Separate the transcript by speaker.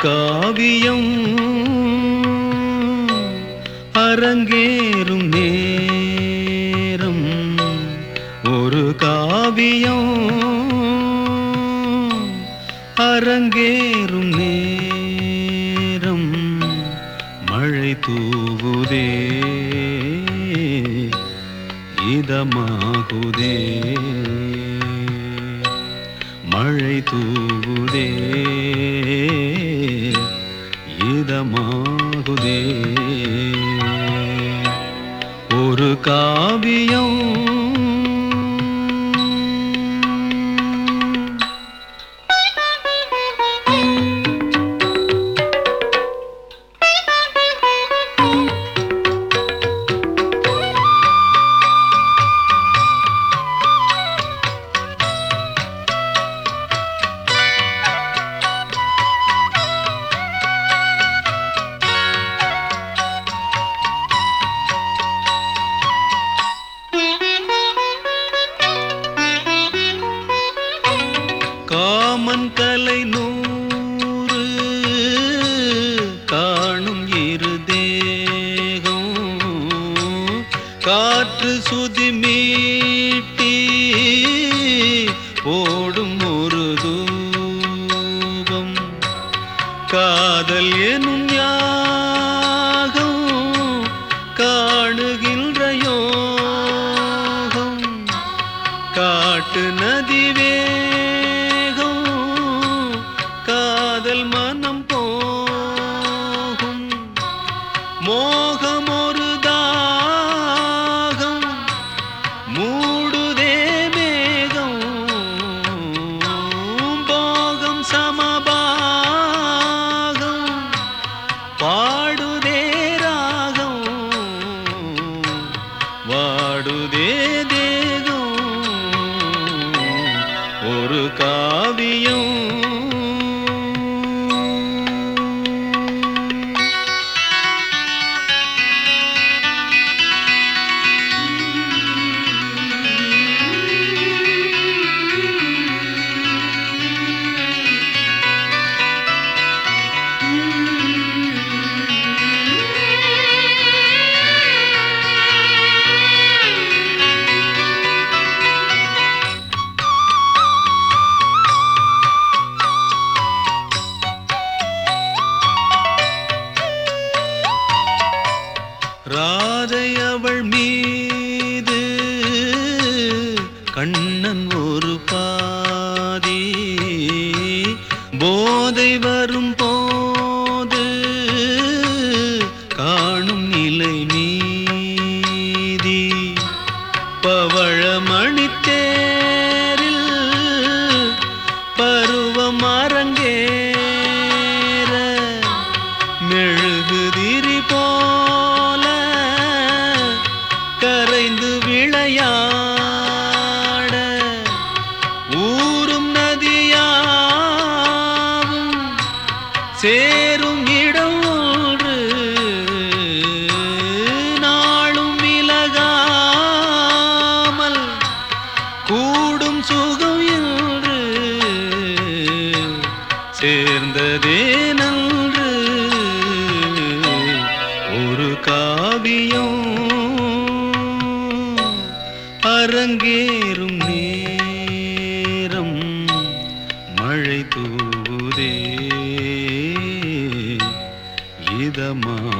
Speaker 1: காவியம் அரங்கேறும் நேரம் ஒரு காவியம் அரங்கேறும் நேரம் மழை தூவுதே இதமாகுதே மழை தூவுதே இதமாகுதே ஒரு காவியம் காமன் கலை நூறு காணும் இரு தேகம் காற்று சுதி மீட்டி ஓடும் ஒரு தூபம் காதல் எனும் யாகம் காணுகின்ற யோகம் காட்டு நதி வேகம் காதல் மனம் போகும் மோகம் ஒரு தாகம் மூடுதே மேகம் போகம் சமபாகம் பாடுதே ராகம் வாடுதே தேகம் ஒரு காவியம் ராதை அவள் மீது கண்ணன் ஒரு பாதி போதை வரும் போது காணும் நிலை மீதி பவழமணி தேரில் பருவம் அரங்கேற மெழுகுதிரி போல கரைந்து விளையாட ஊரும் நதியாவும் சேரும் இடம் ஒன்று நாளும் விலகாமல் கூடும் சுகம் என்று சேர்ந்ததே நன்று ஒரு காவியம் அரங்கேறும் நேரம் மழை தூவுதே இதமா